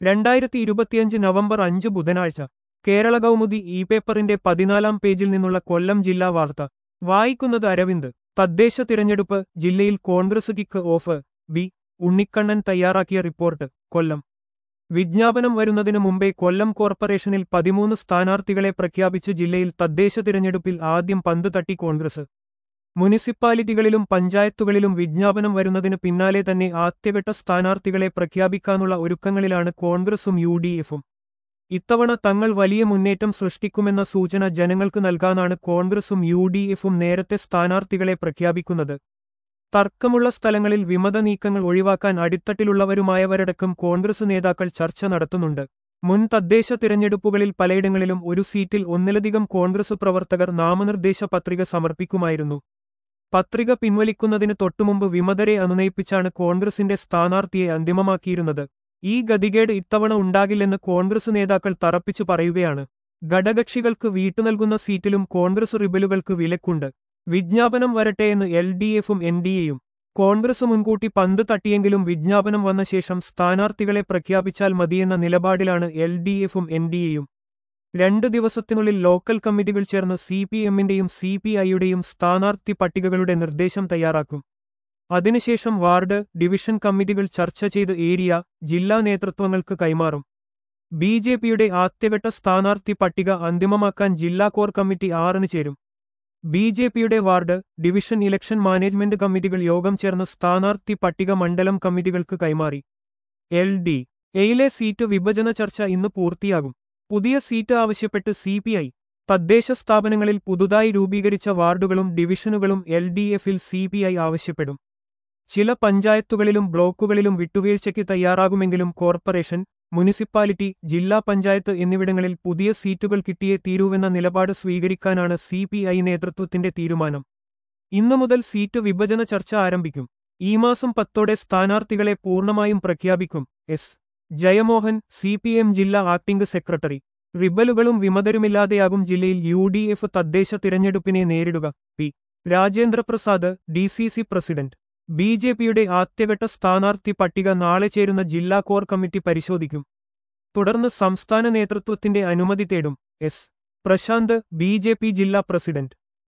രണ്ടായിരത്തി ഇരുപത്തിയഞ്ച് നവംബർ അഞ്ച് ബുധനാഴ്ച കേരള കൗമുദി ഇ പേപ്പറിന്റെ പതിനാലാം പേജിൽ നിന്നുള്ള കൊല്ലം ജില്ലാ വാർത്ത വായിക്കുന്നത് അരവിന്ദ് തദ്ദേശ തിരഞ്ഞെടുപ്പ് ജില്ലയിൽ Congress kick off B Unnikannan തയ്യാറാക്കിയ റിപ്പോർട്ട് കൊല്ലം വിജ്ഞാപനം വരുന്നതിനു മുമ്പേ കൊല്ലം കോർപ്പറേഷനിൽ പതിമൂന്ന് സ്ഥാനാർത്ഥികളെ പ്രഖ്യാപിച്ച് ജില്ലയിൽ തദ്ദേശ തിരഞ്ഞെടുപ്പിൽ ആദ്യം പന്ത് തട്ടി കോൺഗ്രസ് മുനിസിപ്പാലിറ്റികളിലും പഞ്ചായത്തുകളിലും വിജ്ഞാപനം വരുന്നതിന് പിന്നാലെ തന്നെ ആദ്യഘട്ട സ്ഥാനാർത്ഥികളെ പ്രഖ്യാപിക്കാനുള്ള ഒരുക്കങ്ങളിലാണ് കോൺഗ്രസും യു ഡി എഫും ഇത്തവണ തങ്ങൾ വലിയ മുന്നേറ്റം സൃഷ്ടിക്കുമെന്ന സൂചന ജനങ്ങൾക്ക് നൽകാനാണ് കോൺഗ്രസും യു ഡി എഫും നേരത്തെ സ്ഥാനാർത്ഥികളെ പ്രഖ്യാപിക്കുന്നത് തർക്കമുള്ള സ്ഥലങ്ങളിൽ വിമത നീക്കങ്ങൾ ഒഴിവാക്കാൻ അടിത്തട്ടിലുള്ളവരുമായവരടക്കം കോൺഗ്രസ് നേതാക്കൾ ചർച്ച നടത്തുന്നുണ്ട് മുൻ തദ്ദേശ തിരഞ്ഞെടുപ്പുകളിൽ പലയിടങ്ങളിലും ഒരു സീറ്റിൽ ഒന്നിലധികം കോൺഗ്രസ് പ്രവർത്തകർ നാമനിർദ്ദേശ പത്രിക സമർപ്പിക്കുമായിരുന്നു പത്രിക പിൻവലിക്കുന്നതിന് തൊട്ടുമുമ്പ് വിമതരെ അനുനയിപ്പിച്ചാണ് കോൺഗ്രസിന്റെ സ്ഥാനാർത്ഥിയെ അന്തിമമാക്കിയിരുന്നത് ഈ ഗതികേട് ഇത്തവണ ഉണ്ടാകില്ലെന്ന് കോൺഗ്രസ് നേതാക്കൾ തറപ്പിച്ചു പറയുകയാണ് ഘടകക്ഷികൾക്ക് വീട്ടുനൽകുന്ന സീറ്റിലും കോൺഗ്രസ് റിബലുകൾക്ക് വിലക്കുണ്ട് വിജ്ഞാപനം വരട്ടെയെന്ന് എൽ ഡി എഫും എൻ ഡി എയും കോൺഗ്രസ് മുൻകൂട്ടി പന്ത് തട്ടിയെങ്കിലും വിജ്ഞാപനം വന്ന ശേഷം സ്ഥാനാർത്ഥികളെ പ്രഖ്യാപിച്ചാൽ മതിയെന്ന നിലപാടിലാണ് എൽ ഡി എഫും എൻ ഡി എയും രണ്ട് ദിവസത്തിനുള്ളിൽ ലോക്കൽ കമ്മിറ്റികൾ ചേർന്ന് സി പി എമ്മിന്റെയും സി പി ഐയുടെയും സ്ഥാനാർത്ഥി പട്ടികകളുടെ നിർദ്ദേശം തയ്യാറാക്കും അതിനുശേഷം വാർഡ് ഡിവിഷൻ കമ്മിറ്റികൾ ചർച്ച ചെയ്ത് ഏരിയ ജില്ലാ നേതൃത്വങ്ങൾക്ക് കൈമാറും ബി ജെ പിയുടെ ആദ്യഘട്ട സ്ഥാനാർത്ഥി പട്ടിക അന്തിമമാക്കാൻ ജില്ലാ കോർ കമ്മിറ്റി ആറിന് ചേരും ബി ജെ പിയുടെ വാർഡ് ഡിവിഷൻ ഇലക്ഷൻ മാനേജ്മെന്റ് കമ്മിറ്റികൾ യോഗം ചേർന്ന് സ്ഥാനാർത്ഥി പട്ടിക മണ്ഡലം കമ്മിറ്റികൾക്ക് കൈമാറി എൽ ഡി എയിലെ സീറ്റ് വിഭജന ചർച്ച ഇന്ന് പൂർത്തിയാകും പുതിയ സീറ്റ് ആവശ്യപ്പെട്ട് സി പി ഐ തദ്ദേശ സ്ഥാപനങ്ങളിൽ പുതുതായി രൂപീകരിച്ച വാർഡുകളും ഡിവിഷനുകളും എൽ ഡി എഫിൽ സി പി ഐ ആവശ്യപ്പെടും ചില പഞ്ചായത്തുകളിലും ബ്ലോക്കുകളിലും വിട്ടുവീഴ്ചയ്ക്ക് തയ്യാറാകുമെങ്കിലും കോർപ്പറേഷൻ മുനിസിപ്പാലിറ്റി ജില്ലാ പഞ്ചായത്ത് എന്നിവിടങ്ങളിൽ പുതിയ സീറ്റുകൾ കിട്ടിയേ തീരൂവെന്ന നിലപാട് സ്വീകരിക്കാനാണ് സി പി ഐ നേതൃത്വത്തിന്റെ തീരുമാനം ഇന്നു മുതൽ സീറ്റ് വിഭജന ചർച്ച ആരംഭിക്കും ഈ മാസം പത്തോടെ സ്ഥാനാർത്ഥികളെ പൂർണ്ണമായും പ്രഖ്യാപിക്കും S Jayamohan C P M ജില്ലാ ആക്ടിംഗ് സെക്രട്ടറി റിബലുകളും വിമതരുമില്ലാതെയാകും ജില്ലയിൽ യു ഡി എഫ് തദ്ദേശ തിരഞ്ഞെടുപ്പിനെ നേരിടുക P Rajendraprasad D C C president B J പിയുടെ ആദ്യഘട്ട സ്ഥാനാർത്ഥി പട്ടിക നാളെ ചേരുന്ന ജില്ലാ കോർ കമ്മിറ്റി പരിശോധിക്കും തുടർന്ന് സംസ്ഥാന നേതൃത്വത്തിന്റെ അനുമതി തേടും എസ് പ്രശാന്ത് ബി ജില്ലാ പ്രസിഡന്റ്